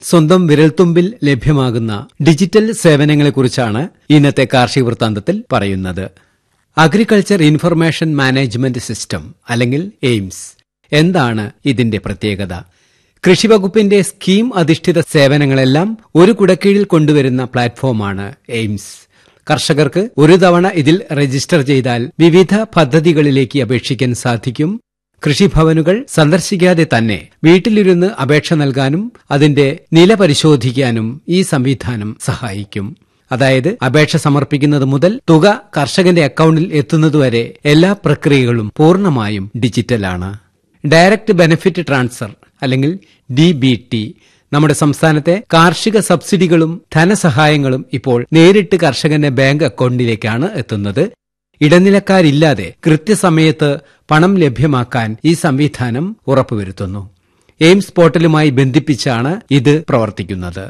സ്വന്തം വിരൽത്തുമ്പിൽ ലഭ്യമാകുന്ന ഡിജിറ്റൽ സേവനങ്ങളെക്കുറിച്ചാണ് ഇന്നത്തെ കാർഷിക വൃത്താന്തത്തിൽ പറയുന്നത് അഗ്രികൾച്ചർ ഇൻഫർമേഷൻ മാനേജ്മെന്റ് സിസ്റ്റം അല്ലെങ്കിൽ എയിംസ് എന്താണ് ഇതിന്റെ പ്രത്യേകത കൃഷിവകുപ്പിന്റെ സ്കീം അധിഷ്ഠിത സേവനങ്ങളെല്ലാം ഒരു കുടക്കീഴിൽ കൊണ്ടുവരുന്ന പ്ലാറ്റ്ഫോമാണ് എയിംസ് കർഷകർക്ക് ഒരു തവണ ഇതിൽ രജിസ്റ്റർ ചെയ്താൽ വിവിധ പദ്ധതികളിലേക്ക് അപേക്ഷിക്കാൻ സാധിക്കും കൃഷിഭവനുകൾ സന്ദർശിക്കാതെ തന്നെ വീട്ടിലിരുന്ന് അപേക്ഷ നൽകാനും അതിന്റെ നില പരിശോധിക്കാനും ഈ സംവിധാനം സഹായിക്കും അതായത് അപേക്ഷ സമർപ്പിക്കുന്നത് മുതൽ തുക കർഷകന്റെ അക്കൌണ്ടിൽ എത്തുന്നതുവരെ എല്ലാ പ്രക്രിയകളും പൂർണ്ണമായും ഡിജിറ്റലാണ് ഡയറക്റ്റ് ബെനിഫിറ്റ് ട്രാൻസ്ഫർ അല്ലെങ്കിൽ ഡി ബി ടി നമ്മുടെ സംസ്ഥാനത്തെ കാർഷിക സബ്സിഡികളും ധനസഹായങ്ങളും ഇപ്പോൾ നേരിട്ട് കർഷകന്റെ ബാങ്ക് അക്കൌണ്ടിലേക്കാണ് എത്തുന്നത് ഇടനിലക്കാരില്ലാതെ കൃത്യസമയത്ത് പണം ലഭ്യമാക്കാൻ ഈ സംവിധാനം ഉറപ്പുവരുത്തുന്നു എയിംസ് പോർട്ടലുമായി ബന്ധിപ്പിച്ചാണ് ഇത് പ്രവർത്തിക്കുന്നത്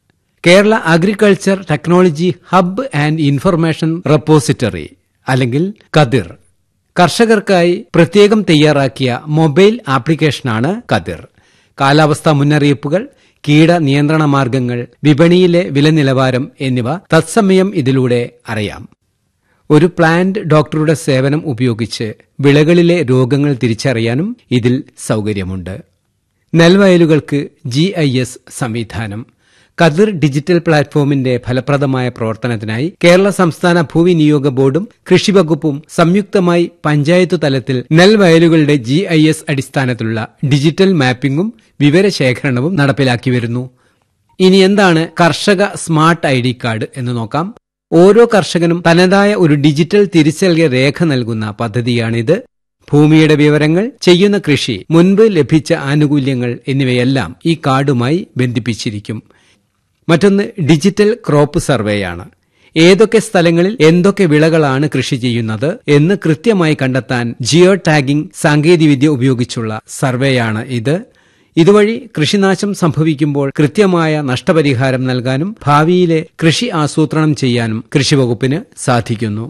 Kerala agriculture technology hub and information repository അല്ലെങ്കിൽ കതിർ കർഷകർക്കായി പ്രത്യേകം തയ്യാറാക്കിയ മൊബൈൽ ആപ്ലിക്കേഷനാണ് കതിർ കാലാവസ്ഥാ മുന്നറിയിപ്പുകൾ കീട നിയന്ത്രണ മാർഗങ്ങൾ വിപണിയിലെ വില നിലവാരം എന്നിവ തത്സമയം ഇതിലൂടെ അറിയാം ഒരു പ്ലാന്റ് ഡോക്ടറുടെ സേവനം ഉപയോഗിച്ച് വിളകളിലെ രോഗങ്ങൾ തിരിച്ചറിയാനും ഇതിൽ സൗകര്യമുണ്ട് നെൽവയലുകൾക്ക് ജി ഐ എസ് സംവിധാനം കതിർ ഡിജിറ്റൽ പ്ലാറ്റ്ഫോമിന്റെ ഫലപ്രദമായ പ്രവർത്തനത്തിനായി കേരള സംസ്ഥാന ഭൂവിനിയോഗ ബോർഡും കൃഷിവകുപ്പും സംയുക്തമായി പഞ്ചായത്തു തലത്തിൽ നെൽവയലുകളുടെ ജി ഐ എസ് അടിസ്ഥാനത്തിലുള്ള ഡിജിറ്റൽ മാപ്പിംഗും വിവരശേഖരണവും നടപ്പിലാക്കി വരുന്നു ഇനി എന്താണ് കർഷക സ്മാർട്ട് ഐ ഡി കാർഡ് എന്ന് നോക്കാം ഓരോ കർഷകനും തനതായ ഒരു ഡിജിറ്റൽ തിരിച്ചറിയ രേഖ നൽകുന്ന പദ്ധതിയാണിത് ഭൂമിയുടെ വിവരങ്ങൾ ചെയ്യുന്ന കൃഷി മുൻപ് ലഭിച്ച ആനുകൂല്യങ്ങൾ എന്നിവയെല്ലാം ഈ കാർഡുമായി ബന്ധിപ്പിച്ചിരിക്കും മറ്റൊന്ന് ഡിജിറ്റൽ ക്രോപ്പ് സർവേയാണ് ഏതൊക്കെ സ്ഥലങ്ങളിൽ എന്തൊക്കെ വിളകളാണ് കൃഷി ചെയ്യുന്നത് എന്ന് കൃത്യമായി കണ്ടെത്താൻ ജിയോ ടാഗിംഗ് സാങ്കേതികവിദ്യ ഉപയോഗിച്ചുള്ള സർവേയാണ് ഇത് ഇതുവഴി കൃഷിനാശം സംഭവിക്കുമ്പോൾ കൃത്യമായ നഷ്ടപരിഹാരം നൽകാനും ഭാവിയിലെ കൃഷി ആസൂത്രണം ചെയ്യാനും കൃഷിവകുപ്പിന് സാധിക്കുന്നു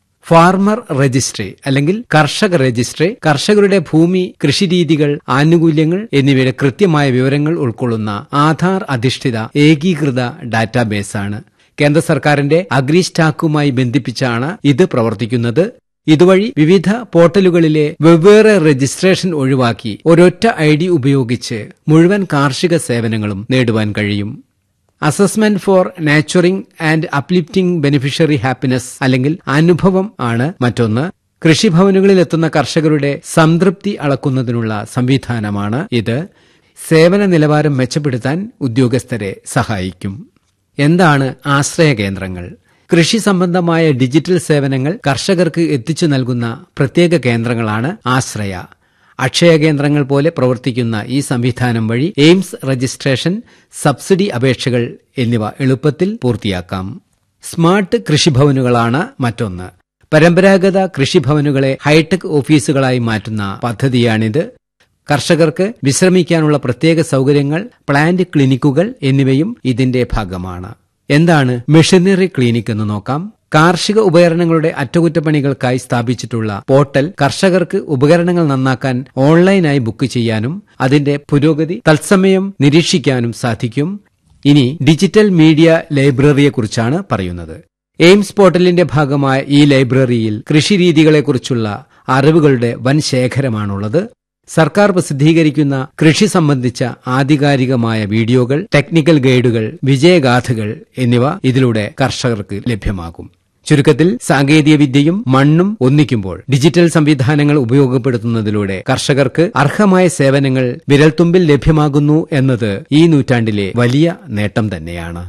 ഫാർമർ രജിസ്ട്രി അല്ലെങ്കിൽ കർഷക രജിസ്ട്രി കർഷകരുടെ ഭൂമി കൃഷിരീതികൾ ആനുകൂല്യങ്ങൾ എന്നിവയുടെ കൃത്യമായ വിവരങ്ങൾ ഉൾക്കൊള്ളുന്ന ആധാർ അധിഷ്ഠിത ഏകീകൃത ഡാറ്റാബേസാണ് കേന്ദ്ര സർക്കാരിന്റെ അഗ്രിസ്റ്റാക്കുമായി ബന്ധിപ്പിച്ചാണ് ഇത് പ്രവർത്തിക്കുന്നത് ഇതുവഴി വിവിധ പോർട്ടലുകളിലെ വെവ്വേറെ രജിസ്ട്രേഷൻ ഒഴിവാക്കി ഒരൊറ്റ ഐ ഡി ഉപയോഗിച്ച് മുഴുവൻ കാർഷിക സേവനങ്ങളും നേടുവാൻ കഴിയും assessment for nurturing and uplifting beneficiary happiness അല്ലെങ്കിൽ അനുഭവം ആണ് മറ്റൊന്ന് കൃഷിഭവനുകളിൽ എത്തുന്ന കർഷകരുടെ സംതൃപ്തി അളക്കുന്നതിനുള്ള സംവിധാനമാണ് ഇത് സേവന നിലവാരം മെച്ചപ്പെടുത്താൻ ഉദ്യോഗസ്ഥരെ സഹായിക്കും എന്താണ് ആശ്രയ കേന്ദ്രങ്ങൾ കൃഷി സംബന്ധമായ ഡിജിറ്റൽ സേവനങ്ങൾ കർഷകർക്ക് എത്തിച്ചു നൽകുന്ന പ്രത്യേക കേന്ദ്രങ്ങളാണ് ആശ്രയ അക്ഷയ കേന്ദ്രങ്ങൾ പോലെ പ്രവർത്തിക്കുന്ന ഈ സംവിധാനം വഴി എയിംസ് രജിസ്ട്രേഷൻ സബ്സിഡി അപേക്ഷകൾ എന്നിവ എളുപ്പത്തിൽ പൂർത്തിയാക്കാം സ്മാർട്ട് കൃഷിഭവനുകളാണ് മറ്റൊന്ന് പരമ്പരാഗത കൃഷിഭവനുകളെ ഹൈടെക് ഓഫീസുകളായി മാറ്റുന്ന പദ്ധതിയാണിത് കർഷകർക്ക് വിശ്രമിക്കാനുള്ള പ്രത്യേക സൗകര്യങ്ങൾ പ്ലാന്റ് ക്ലിനിക്കുകൾ എന്നിവയും ഇതിന്റെ ഭാഗമാണ് എന്താണ് മെഷീനറി ക്ലിനിക് എന്ന് നോക്കാം കാർഷിക ഉപകരണങ്ങളുടെ അറ്റകുറ്റപ്പണികൾക്കായി സ്ഥാപിച്ചിട്ടുള്ള പോർട്ടൽ കർഷകർക്ക് ഉപകരണങ്ങൾ നന്നാക്കാൻ ഓൺലൈനായി ബുക്ക് ചെയ്യാനും അതിന്റെ പുരോഗതി തത്സമയം നിരീക്ഷിക്കാനും സാധിക്കും ഇനി ഡിജിറ്റൽ മീഡിയ ലൈബ്രറിയെക്കുറിച്ചാണ് പറയുന്നത് എയിംസ് പോർട്ടലിന്റെ ഭാഗമായ ഈ ലൈബ്രറിയിൽ കൃഷിരീതികളെക്കുറിച്ചുള്ള അറിവുകളുടെ വൻ ശേഖരമാണുള്ളത് സർക്കാർ പ്രസിദ്ധീകരിക്കുന്ന കൃഷി സംബന്ധിച്ച ആധികാരികമായ വീഡിയോകൾ ടെക്നിക്കൽ ഗൈഡുകൾ വിജയഗാഥകൾ എന്നിവ ഇതിലൂടെ കർഷകർക്ക് ലഭ്യമാകും ചുരുക്കത്തിൽ സാങ്കേതിക വിദ്യയും മണ്ണും ഒന്നിക്കുമ്പോൾ ഡിജിറ്റൽ സംവിധാനങ്ങൾ ഉപയോഗപ്പെടുത്തുന്നതിലൂടെ കർഷകർക്ക് അർഹമായ സേവനങ്ങൾ വിരൽത്തുമ്പിൽ ലഭ്യമാകുന്നു എന്നത് ഈ നൂറ്റാണ്ടിലെ വലിയ നേട്ടം തന്നെയാണ്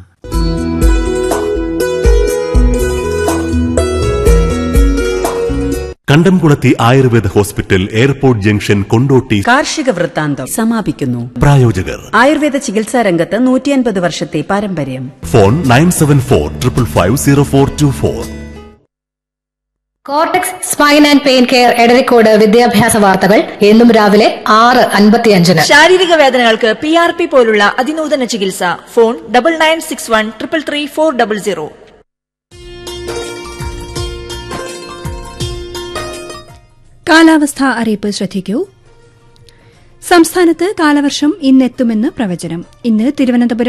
Kandamkulathi Ayurveda hospital airport junction Kondotty കാർഷിക വൃത്താന്തം സമാപിക്കുന്നു പ്രായോജകർ ആയുർവേദ ചികിത്സാ രംഗത്ത് നൂറ്റിയൻപത് വർഷത്തെ പാരമ്പര്യം phone nine seven four triple five zero four two four cortex spine and pain care Edarikode വിദ്യാഭ്യാസ വാർത്തകൾ എന്നും രാവിലെ ആറ് അൻപത്തിയഞ്ചിന് ശാരീരിക വേദനകൾക്ക് പി ആർ പി പോലുള്ള അതിനൂതന ചികിത്സ phone double nine six one triple three four double zero കാലാവസ്ഥാ അറിയിപ്പ് ശ്രദ്ധിക്കൂ സംസ്ഥാനത്ത് കാലവർഷം ഇന്നെത്തുമെന്ന് പ്രവചനം ഇന്ന് തിരുവനന്തപുരം